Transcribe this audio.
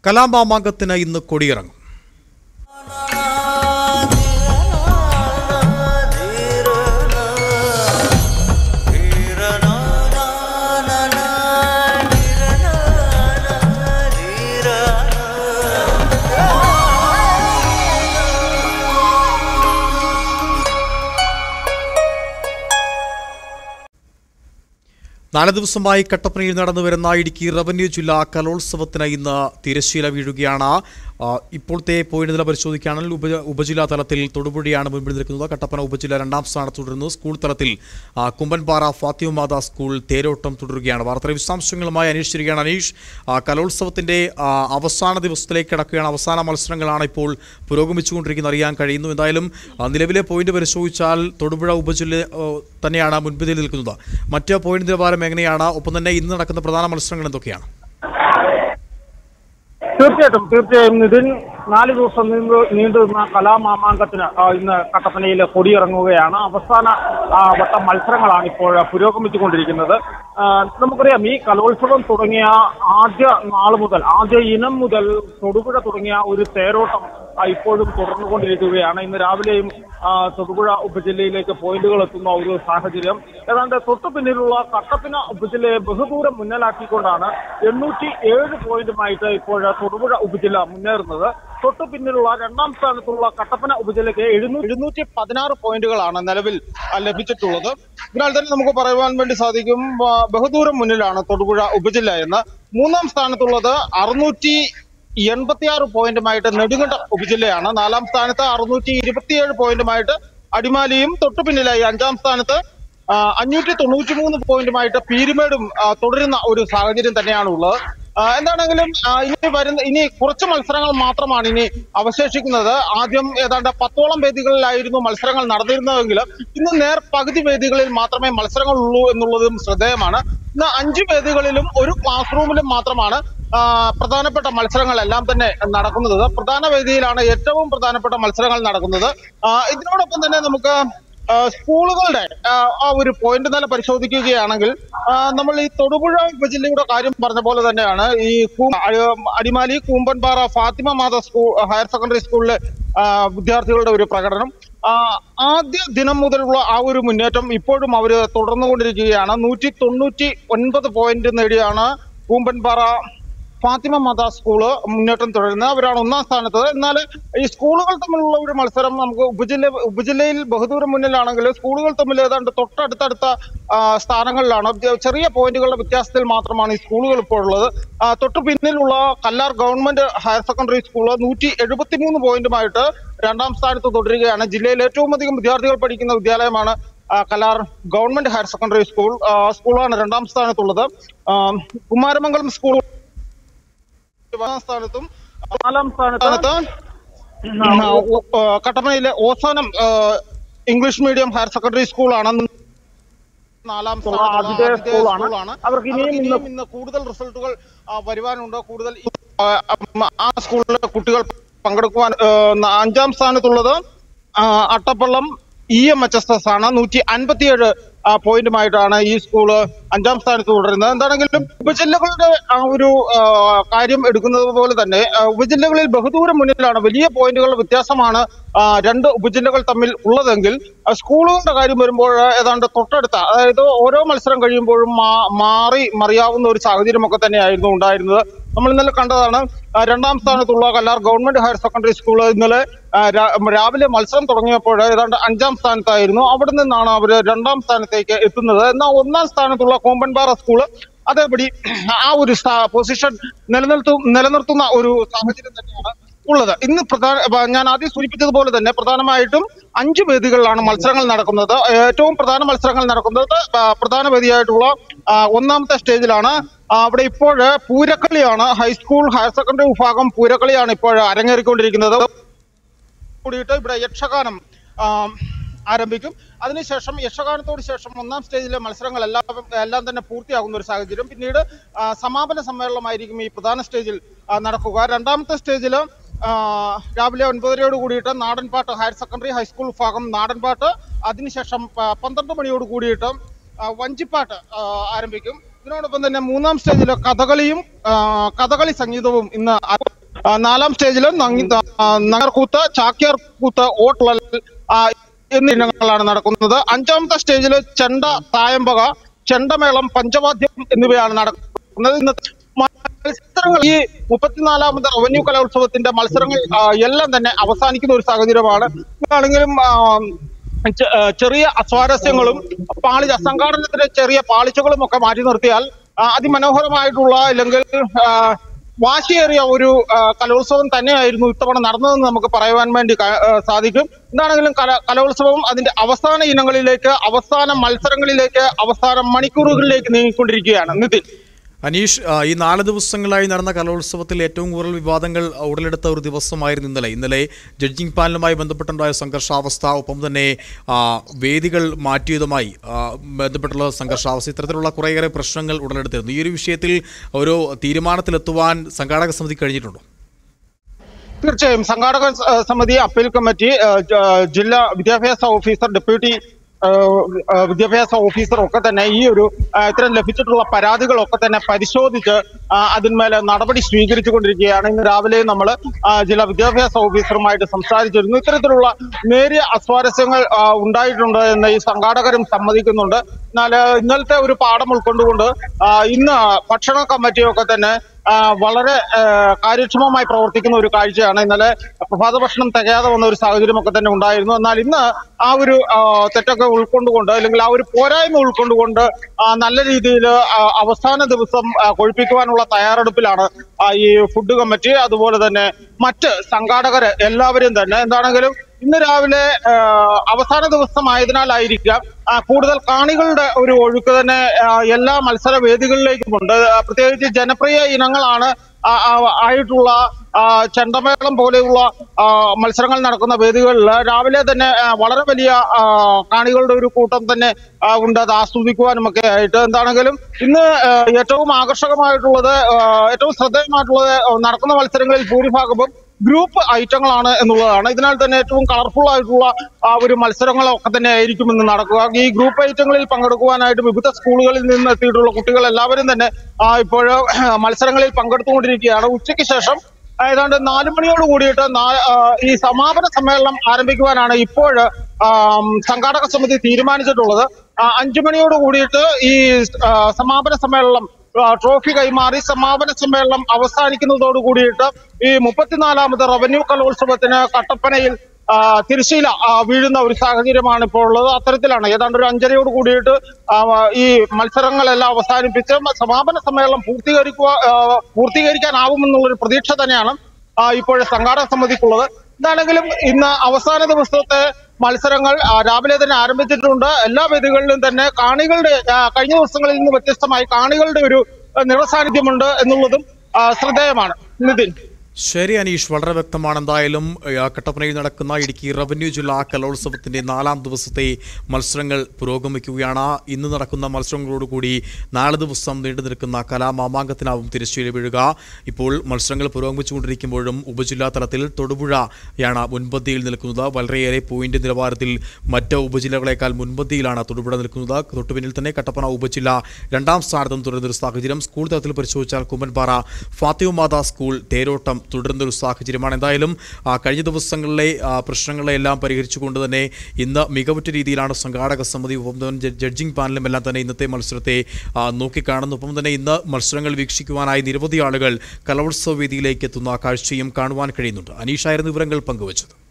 കലാമാമാങ്കത്തിന് ഇന്ന് കൊടിയിറങ്ങും നാല് ദിവസമായി കട്ടപ്പനയിൽ നടന്നു വരുന്ന ഇടുക്കി റവന്യൂ ജില്ലാ കലോത്സവത്തിന് ഇന്ന് തിരശ്ശീല വീഴുകയാണ് ആ, ഇപ്പോഴത്തെ പോയിന്റ് നില പരിശോധിക്കുകയാണെങ്കിൽ ഉപ ഉപജില്ലാ തലത്തിൽ തൊടുപുഴയാണ് മുൻപിൽ നിൽക്കുന്നത് കട്ടപ്പന ഉപജില്ല രണ്ടാം സ്ഥാനത്ത് തുടരുന്നു സ്കൂൾ തലത്തിൽ ആ, കുമ്പൻപാറ ഫാത്തിമ മാത സ്കൂൾ തേരോട്ടം തുടരുകയാണ് വാർത്തയുടെ വിശദാംശങ്ങളുമായി അന്വേഷിച്ചിരിക്കുകയാണ് അനീഷ് ആ, കലോത്സവത്തിന്റെ ആ, അവസാന ദിവസത്തിലേക്ക് കിടക്കുകയാണ് അവസാന മത്സരങ്ങളാണ് ഇപ്പോൾ പുരോഗമിച്ചുകൊണ്ടിരിക്കുന്നത് അറിയാൻ കഴിയുന്നു എന്തായാലും ആ, നിലവിലെ പോയിന്റ് പരിശോധിച്ചാൽ തൊടുപുഴ ഉപജില്ല ആ, തന്നെയാണ് മുൻപിൽ നിൽക്കുന്നത് മറ്റ് പോയിന്റ് നിലവാരം എങ്ങനെയാണ് ഒപ്പം തന്നെ ഇന്ന് നടക്കുന്ന പ്രധാന മത്സരങ്ങൾ എന്തൊക്കെയാണ് തീർച്ചയായിട്ടും തീർച്ചയായും നിതിൻ നാല് ദിവസം നീണ്ടു നീണ്ടുനിന്ന കലാമാമാങ്കത്തിന് ആ, ഇന്ന് കട്ടപ്പനയിൽ കൊടിയിറങ്ങുകയാണ് അവസാന ആ, വട്ടം മത്സരങ്ങളാണ് ഇപ്പോൾ പുരോഗമിച്ചുകൊണ്ടിരിക്കുന്നത് ആ, നമുക്കറിയാം ഈ കലോത്സവം തുടങ്ങിയ ആദ്യ നാൾ മുതൽ ആദ്യ ഇനം മുതൽ തൊടുപുഴ തുടങ്ങിയ ഒരു തേരോട്ടം ആ, ഇപ്പോഴും തുടർന്നുകൊണ്ടിരിക്കുകയാണ് ഇന്ന് രാവിലെയും ആ, തൊടുപുഴ ഉപജില്ലയിലേക്ക് പോയിന്റുകൾ എത്തുന്ന ഒരു സാഹചര്യം ഏതാണ്ട് തൊട്ടു പിന്നിലുള്ള കട്ടപ്പന ഉപജില്ലയെ ബഹുദൂരം മുന്നിലാക്കിക്കൊണ്ടാണ് എണ്ണൂറ്റി ഏഴ് പോയിന്റുമായിട്ട് ഇപ്പോൾ തൊടുപുഴ ഉപജില്ല മുന്നേറുന്നത് തൊട്ടു പിന്നിലുള്ള രണ്ടാം സ്ഥാനത്തുള്ള കട്ടപ്പന ഉപജില്ലയ്ക്ക് എഴുന്നൂ എഴുന്നൂറ്റി പതിനാറ് പോയിന്റുകളാണ് നിലവിൽ ആ, ലഭിച്ചിട്ടുള്ളത് അതിനാൽ തന്നെ നമുക്ക് പറയുവാൻ വേണ്ടി സാധിക്കും ആ, ബഹുദൂരം മുന്നിലാണ് തൊടുപുഴ ഉപജില്ല എന്ന് മൂന്നാം സ്ഥാനത്തുള്ളത് അറുന്നൂറ്റി എൺപത്തിയാറ് പോയിന്റുമായിട്ട് നെടുങ്കണ്ടം ഉപജില്ലയാണ് നാലാം സ്ഥാനത്ത് അറുന്നൂറ്റി ഇരുപത്തിയേഴ് പോയിന്റുമായിട്ട് അടിമാലിയും തൊട്ടു പിന്നിലായി അഞ്ചാം സ്ഥാനത്ത് ആ, അഞ്ഞൂറ്റി തൊണ്ണൂറ്റി മൂന്ന് പോയിന്റുമായിട്ട് പീരുമേടും ആ, തുടരുന്ന ഒരു സാഹചര്യം തന്നെയാണ് ഉള്ളത് ആ, എന്താണെങ്കിലും ആ, ഇനി വരുന്ന ഇനി കുറച്ച് മത്സരങ്ങൾ മാത്രമാണ് ഇനി അവശേഷിക്കുന്നത് ആദ്യം ഏതാണ്ട് പത്തോളം വേദികളിലായിരുന്നു മത്സരങ്ങൾ നടന്നിരുന്നതെങ്കിൽ ഇന്ന് നേർ പകുതി വേദികളിൽ മാത്രമേ മത്സരങ്ങൾ ഉള്ളൂ എന്നുള്ളതും ശ്രദ്ധേയമാണ് ഇന്ന് അഞ്ച് വേദികളിലും ഒരു ക്ലാസ് റൂമിലും മാത്രമാണ് ആ, പ്രധാനപ്പെട്ട മത്സരങ്ങളെല്ലാം തന്നെ നടക്കുന്നത് പ്രധാന വേദിയിലാണ് ഏറ്റവും പ്രധാനപ്പെട്ട മത്സരങ്ങൾ നടക്കുന്നത് ആ, ഇതിനോടൊപ്പം തന്നെ നമുക്ക് ആ, സ്കൂളുകളുടെ ആ, ആ ഒരു പോയിന്റ് നില പരിശോധിക്കുകയാണെങ്കിൽ ആ, നമ്മൾ ഈ തൊടുപുഴ ഉപജില്ലയുടെ കാര്യം പറഞ്ഞ പോലെ തന്നെയാണ് ഈ കൂ- അ- Adimali Koombanpara Fathima Matha school higher secondary സ്കൂളിലെ ആ, വിദ്യാർത്ഥികളുടെ ഒരു പ്രകടനം ആ, ആദ്യ ദിനം മുതലുള്ള ആ ഒരു മുന്നേറ്റം ഇപ്പോഴും അവർ തുടർന്നുകൊണ്ടിരിക്കുകയാണ് നൂറ്റി തൊണ്ണൂറ്റി ഒൻപത് പോയിന്റ് നേടിയാണ് കൂമ്പൻപാറ ഫാത്തിമ മാത സ്കൂള് മുന്നേറ്റം തുടരുന്നത് അവരാണ് ഒന്നാം സ്ഥാനത്ത് എന്നാൽ ഈ സ്കൂളുകൾ തമ്മിലുള്ള ഒരു മത്സരം നമുക്ക് ഉപജില്ല ഉപജില്ലയിൽ ബഹുദൂരം മുന്നിലാണെങ്കിൽ സ്കൂളുകൾ തമ്മിൽ ഏതാണ്ട് തൊട്ടടുത്തടുത്ത ആ, സ്ഥാനങ്ങളിലാണ് ചെ- ചെറിയ പോയിന്റുകളുടെ വ്യത്യാസത്തിൽ മാത്രമാണ് ഈ സ്കൂളുകൾ ഇപ്പോൾ ഉള്ളത് ആ, തൊട്ടു പിന്നിലുള്ള Kallar government higher secondary school നൂറ്റി എഴുപത്തിമൂന്ന് പോയിന്റുമായിട്ട് രണ്ടാം സ്ഥാനത്ത് തുടരുകയാണ് ജില്ലയിൽ ഏറ്റവും അധികം വിദ്യാർത്ഥികൾ പഠിക്കുന്ന വിദ്യാലയമാണ് ആ, Kallar government higher secondary school ആ, സ്കൂളാണ് രണ്ടാം സ്ഥാനത്തുള്ളത് ആ, കുമാരമംഗലം സ്കൂൾ ഒന്നാം സ്ഥാനത്തും നാലാം സ്ഥാനത്ത് ആ, ഓ- ആ, കട്ടപ്പനയിലെ ഓസാനം ആ, ഇംഗ്ലീഷ് മീഡിയം ഹയർ സെക്കൻഡറി സ്കൂളാണ് നാലാം സ്ഥാനത്തുള്ള ആതിഥേയ ആതിഥേയ സ്കൂളാണ്. സ്കൂളാണ് അവർക്ക് ഇനിയും അവർക്ക് ഇന്ന് ഇനിയും ഇന്ന് കൂടുതൽ റിസൾട്ടുകൾ ആ, വരുവാനുണ്ട് കൂടുതൽ ഈ, ആ, ആ, ആ സ്കൂളിലെ കുട്ടികൾ പങ്കെടുക്കുവാൻ ആ, ന- അഞ്ചാം സ്ഥാനത്തുള്ളത് ആ, Attappallam E M H S S ആണ് നൂറ്റി അൻപത്തിയേഴ് പോയിന്റുമായിട്ടാണ് ഈ സ്കൂള് അഞ്ചാം സ്ഥാനത്ത് തുടരുന്നത് എന്താണെങ്കിലും ഉപജില്ലകളുടെ ആ ഒരു ആ, കാര്യം എടുക്കുന്നത് പോലെ തന്നെ ആ, ഉപജില്ലകളിൽ ബഹുദൂരം മുന്നിലാണ് വലിയ പോയിന്റുകളുടെ വ്യത്യാസമാണ് ആ, രണ്ട് ഉപജില്ലകൾ തമ്മിൽ ഉള്ളതെങ്കിൽ ആ, സ്കൂളുകളുടെ കാര്യം വരുമ്പോൾ ഏതാണ്ട് തൊട്ടടുത്ത അതായത് ഓരോ മത്സരം കഴിയുമ്പോഴും മാ- മാറി മറിയാവുന്ന ഒരു സാഹചര്യമൊക്കെ തന്നെയായിരുന്നു ഉണ്ടായിരുന്നത് നമ്മൾ ഇന്നലെ കണ്ടതാണ് ആ, രണ്ടാം സ്ഥാനത്തുള്ള Kallar government higher secondary school ഇന്നലെ ആ, രാ- രാവിലെ മത്സരം തുടങ്ങിയപ്പോൾ ഏതാണ്ട് അഞ്ചാം സ്ഥാനത്തായിരുന്നു അവിടെ നിന്നാണ് അവർ രണ്ടാം സ്ഥാനത്തേക്ക് എത്തുന്നത് എന്നാൽ ഒന്നാം സ്ഥാനത്തുള്ള കോമ്പൻപാറ സ്കൂള് അതേപടി ആ ഒരു സ്ഥാ- പൊസിഷൻ നിലനിർത്തും നിലനിർത്തുന്ന ഒരു സാഹചര്യം തന്നെയാണ് ഉള്ളത് ഇന്ന് പ്രധാന ബ- ഞാൻ ആദ്യം സൂചിപ്പിച്ചതുപോലെ തന്നെ പ്രധാനമായിട്ടും അഞ്ച് വേദികളിലാണ് മത്സരങ്ങൾ നടക്കുന്നത് ഏറ്റവും പ്രധാന മത്സരങ്ങൾ നടക്കുന്നത് ആ, പ്രധാന വേദിയായിട്ടുള്ള ആ, ഒന്നാമത്തെ സ്റ്റേജിലാണ് ആ, അവിടെ ഇപ്പോൾ പൂരക്കളിയാണ് ഹൈസ്കൂൾ ഹയർ സെക്കൻഡറി വിഭാഗം പൂരക്കളിയാണ് ഇപ്പോൾ അരങ്ങേറിക്കൊണ്ടിരിക്കുന്നത് കൂടിയിട്ട് ഇവിടെ യക്ഷഗാനം ആ, ആരംഭിക്കും അതിനുശേഷം യക്ഷഗാനത്തോട് ശേഷം ഒന്നാം സ്റ്റേജിലെ മത്സരങ്ങൾ എല്ലാം എല്ലാം തന്നെ പൂർത്തിയാകുന്ന ഒരു സാഹചര്യം പിന്നീട് ആ, സമാപന സമ്മേളനമായിരിക്കും ഈ പ്രധാന സ്റ്റേജിൽ ആ, നടക്കുക രണ്ടാമത്തെ സ്റ്റേജിൽ രാവിലെ ഒൻപതരയോട് കൂടിയിട്ട് നാടൻപാട്ട് ഹയർ സെക്കൻഡറി ഹൈസ്കൂൾ വിഭാഗം നാടൻപാട്ട് അതിനുശേഷം ആ, പന്ത്രണ്ട് മണിയോട് കൂടിയിട്ട് ആ, വഞ്ചിപ്പാട്ട് ആ, ആരംഭിക്കും ഇതിനോടൊപ്പം തന്നെ മൂന്നാം സ്റ്റേജിൽ കഥകളിയും ആ, കഥകളി സംഗീതവും ഇന്ന് ആ- ആ, നാലാം സ്റ്റേജിൽ നഗർകൂത്ത് ചാക്യാർ കൂത്ത് ഓട്ടുള്ളൽ ആ, എന്നീ ഇനങ്ങളാണ് നടക്കുന്നത് അഞ്ചാമത്തെ സ്റ്റേജിൽ ചെണ്ട തായമ്പക ചെണ്ടമേളം പഞ്ചവാദ്യം എന്നിവയാണ് നടക്കുന്നത് ഇന്നത്തെ മത്സരങ്ങൾ ഈ മുപ്പത്തിനാലാമത് റവന്യൂ കലോത്സവത്തിന്റെ മത്സരങ്ങൾ ആ, എല്ലാം തന്നെ അവസാനിക്കുന്ന ഒരു സാഹചര്യമാണ് ആണെങ്കിലും ആ, ചെ- ആ, ചെറിയ അസ്വാരസ്യങ്ങളും പാളി സംഘാടനത്തിന്റെ ചെറിയ പാളിച്ചകളും ഒക്കെ മാറ്റി നിർത്തിയാൽ ആ, അതിമനോഹരമായിട്ടുള്ള അല്ലെങ്കിൽ ആ, വാശിയേറിയ ഒരു ആ, കലോത്സവം തന്നെയായിരുന്നു ഇത്തവണ നടന്നതെന്ന് നമുക്ക് പറയുവാൻ വേണ്ടി ക- ആ, സാധിക്കും എന്താണെങ്കിലും കല കലോത്സവം അതിന്റെ അവസാന ഇനങ്ങളിലേക്ക് അവസാന മത്സരങ്ങളിലേക്ക് അവസാന മണിക്കൂറുകളിലേക്ക് നീങ്ങിക്കൊണ്ടിരിക്കുകയാണ് നിതിൻ അനീഷ് ആ, ഈ നാല് ദിവസങ്ങളായി നടന്ന കലോത്സവത്തിൽ ഏറ്റവും കൂടുതൽ വിവാദങ്ങൾ ഉടലെടുത്ത ഒരു ദിവസമായിരുന്നു ഇന്നലെ ഇന്നലെ ജഡ്ജിംഗ് പാനലുമായി ബന്ധപ്പെട്ടുണ്ടായ സംഘർഷാവസ്ഥ ഒപ്പം തന്നെ ആ, വേദികൾ മാറ്റിയതുമായി ആ, ബന്ധപ്പെട്ടുള്ള സംഘർഷാവസ്ഥ ഇത്തരത്തിലുള്ള കുറേയേറെ പ്രശ്നങ്ങൾ ഉടലെടുത്തിരുന്നു ഈ ഒരു വിഷയത്തിൽ ഒരു തീരുമാനത്തിലെത്തുവാൻ സംഘാടക സമിതി കഴിഞ്ഞിട്ടുണ്ടോ തീർച്ചയായും സംഘാടക സ- സമിതി അപ്പീൽ കമ്മിറ്റി ആ, ജ- ജില്ലാ വിദ്യാഭ്യാസ ഓഫീസർ ഡെപ്യൂട്ടി ആ, ആ, വിദ്യാഭ്യാസ ഓഫീസർ ഒക്കെ തന്നെ ഈ ഒരു ആ, ഇത്തരം ലഭിച്ചിട്ടുള്ള പരാതികളൊക്കെ തന്നെ പരിശോധിച്ച് ആ, അതിന്മേലെ നടപടി സ്വീകരിച്ചു കൊണ്ടിരിക്കുകയാണ് ഇന്ന് രാവിലെ നമ്മൾ ജില്ലാ വിദ്യാഭ്യാസ ഓഫീസറുമായിട്ട് സംസാരിച്ചിരുന്നു ഇത്തരത്തിലുള്ള നേരിയ അസ്വാരസ്യങ്ങൾ ആ, ഉണ്ടായിട്ടുണ്ട് എന്ന് ഈ സംഘാടകരും സമ്മതിക്കുന്നുണ്ട് എന്നാൽ ഇന്നലത്തെ ഒരു പാഠം ഉൾക്കൊണ്ടുകൊണ്ട് ആ, ഇന്ന് ഭക്ഷണ കമ്മിറ്റിയൊക്കെ തന്നെ ആ, വളരെ ആ, കാര്യക്ഷമമായി പ്രവർത്തിക്കുന്ന ഒരു കാഴ്ചയാണ് ഇന്നലെ പ്രഭാത ഭക്ഷണം തികയാതെ വന്ന ഒരു സാഹചര്യമൊക്കെ തന്നെ ഉണ്ടായിരുന്നു എന്നാൽ ഇന്ന് ആ ഒരു ആ, തെറ്റൊക്കെ ഉൾക്കൊണ്ടുകൊണ്ട് അല്ലെങ്കിൽ ആ ഒരു പോരായ്മ ഉൾക്കൊണ്ടുകൊണ്ട് ആ, നല്ല രീതിയിൽ അവസാന ദിവസം ആ, കൊഴിപ്പിക്കുവാനുള്ള തയ്യാറെടുപ്പിലാണ് ആ, ഈ ഫുഡ് കമ്മിറ്റി അതുപോലെ തന്നെ മറ്റ് സംഘാടകര് എല്ലാവരും തന്നെ എന്താണെങ്കിലും ഇന്ന് രാവിലെ ആ, അവസാന ദിവസമായതിനാലായിരിക്കാം ആ, കൂടുതൽ കാണികളുടെ ഒരു ഒഴുക്ക് തന്നെ ആ, എല്ലാ മത്സര വേദികളിലേക്കുമുണ്ട് ആ, പ്രത്യേകിച്ച് ജനപ്രിയ ഇനങ്ങളാണ് ആ, ആ, ആയിട്ടുള്ള ആ, ചെണ്ടമേളം പോലെയുള്ള ആ, മത്സരങ്ങൾ നടക്കുന്ന വേദികളിൽ രാവിലെ തന്നെ ആ, വളരെ വലിയ ആ, കാണികളുടെ ഒരു കൂട്ടം തന്നെ ആ, ഉണ്ട് അത് ആസ്വദിക്കുവാനും ഒക്കെ ആയിട്ട് എന്താണെങ്കിലും ഇന്ന് ആ, ഏറ്റവും ആകർഷകമായിട്ടുള്ളത് ആ, ഏറ്റവും ശ്രദ്ധേയമായിട്ടുള്ളത് ആ, നടക്കുന്ന മത്സരങ്ങളിൽ ഭൂരിഭാഗവും ഗ്രൂപ്പ് ഐറ്റങ്ങളാണ് എന്നുള്ളതാണ് ഇതിനാൽ തന്നെ ഏറ്റവും കളർഫുൾ ആയിട്ടുള്ള ആ ഒരു മത്സരങ്ങളൊക്കെ തന്നെ ആയിരിക്കും ഇന്ന് നടക്കുക ഈ ഗ്രൂപ്പ് ഐറ്റങ്ങളിൽ പങ്കെടുക്കുവാനായിട്ട് വിവിധ സ്കൂളുകളിൽ നിന്ന് എത്തിയിട്ടുള്ള കുട്ടികൾ എല്ലാവരും തന്നെ ആ, ഇപ്പോൾ മത്സരങ്ങളിൽ പങ്കെടുത്തുകൊണ്ടിരിക്കുകയാണ് ഉച്ചയ്ക്ക് ശേഷം ഏതാണ്ട് നാല് മണിയോട് കൂടിയിട്ട് നാ- ആ, ഈ സമാപന സമ്മേളനം ആരംഭിക്കുവാനാണ് ഇപ്പോൾ സംഘാടക സമിതി തീരുമാനിച്ചിട്ടുള്ളത് ആ, അഞ്ചു മണിയോട് കൂടിയിട്ട് ഈ ആ, സമാപന സമ്മേളനം ആ, ട്രോഫി കൈമാറി സമാപന സമ്മേളനം അവസാനിക്കുന്നതോട് കൂടിയിട്ട് ഈ മുപ്പത്തിനാലാമത് റവന്യൂ കലോത്സവത്തിന് കട്ടപ്പനയിൽ ആ, തിരശ്ശീല ആ, വീഴുന്ന ഒരു സാഹചര്യമാണ് ഇപ്പോൾ ഉള്ളത് അത്തരത്തിലാണ് ഏതാണ്ട് ഒരു അഞ്ചരയോട് കൂടിയിട്ട് ആ, ഈ മത്സരങ്ങളെല്ലാം അവസാനിപ്പിച്ച് സമാപന സമ്മേളനം പൂർത്തീകരിക്കുക ആ, പൂർത്തീകരിക്കാനാവുമെന്നുള്ളൊരു പ്രതീക്ഷ തന്നെയാണ് ആ, ഇപ്പോൾ സംഘാടക സമിതിക്കുള്ളത് എന്താണെങ്കിലും ഇന്ന് അവസാന ദിവസത്തെ മത്സരങ്ങൾ ആ, രാവിലെ തന്നെ ആരംഭിച്ചിട്ടുണ്ട് എല്ലാ വേദികളിലും തന്നെ കാണികളുടെ ആ, കഴിഞ്ഞ ദിവസങ്ങളിൽ നിന്ന് വ്യത്യസ്തമായി കാണികളുടെ ഒരു ആ, നിറസാന്നിധ്യമുണ്ട് എന്നുള്ളതും ആ, ശ്രദ്ധേയമാണ് നിതിൻ ശരി അനീഷ് വളരെ വ്യക്തമാണ് എന്തായാലും ആ, കട്ടപ്പനയിൽ നടക്കുന്ന ഇടുക്കി റവന്യൂ ജില്ലാ കലോത്സവത്തിന്റെ നാലാം ദിവസത്തെ മത്സരങ്ങൾ പുരോഗമിക്കുകയാണ് ഇന്ന് നടക്കുന്ന മത്സരങ്ങളോടുകൂടി നാല് ദിവസം നീണ്ടു നിൽക്കുന്ന കലാമാമാങ്കത്തിനാവും തിരശ്ശീല വീഴുക ഇപ്പോൾ മത്സരങ്ങൾ പുരോഗമിച്ചുകൊണ്ടിരിക്കുമ്പോഴും ഉപജില്ലാ തലത്തിൽ തൊടുപുഴയാണ് മുൻപന്തിയിൽ നിൽക്കുന്നത് വളരെയേറെ പോയിന്റ് നിലവാരത്തിൽ മറ്റ് ഉപജില്ലകളെക്കാൾ മുൻപന്തിയിലാണ് തൊടുപുഴ നിൽക്കുന്നത് തൊട്ടുപിന്നിൽ തന്നെ കട്ടപ്പന ഉപജില്ല രണ്ടാം സ്ഥാനത്തും തുടരുന്നൊരു സാഹചര്യം സ്കൂൾ തലത്തിൽ പരിശോധിച്ചാൽ കുമ്മൻപാറ ഫാത്തിമമാത സ്കൂൾ തേരോട്ടം തുടരുന്നൊരു സാഹചര്യമാണ് എന്തായാലും ആ, കഴിഞ്ഞ ദിവസങ്ങളിലെ ആ, പ്രശ്നങ്ങളെല്ലാം പരിഹരിച്ചുകൊണ്ട് തന്നെ ഇന്ന് മികവുറ്റ രീതിയിലാണ് സംഘാടക സമിതി ഒപ്പം തന്നെ ജ- ജഡ്ജിംഗ് പാനലും എല്ലാം തന്നെ ഇന്നത്തെ മത്സരത്തെ ആ, നോക്കിക്കാണുന്നു ഒപ്പം തന്നെ ഇന്ന് മത്സരങ്ങൾ വീക്ഷിക്കുവാനായി നിരവധി ആളുകൾ കലോത്സവ വേദിയിലേക്ക് എത്തുന്ന കാഴ്ചയും കാണുവാൻ കഴിയുന്നുണ്ട് അനീഷായിരുന്നു വിവരങ്ങൾ പങ്കുവച്ചത്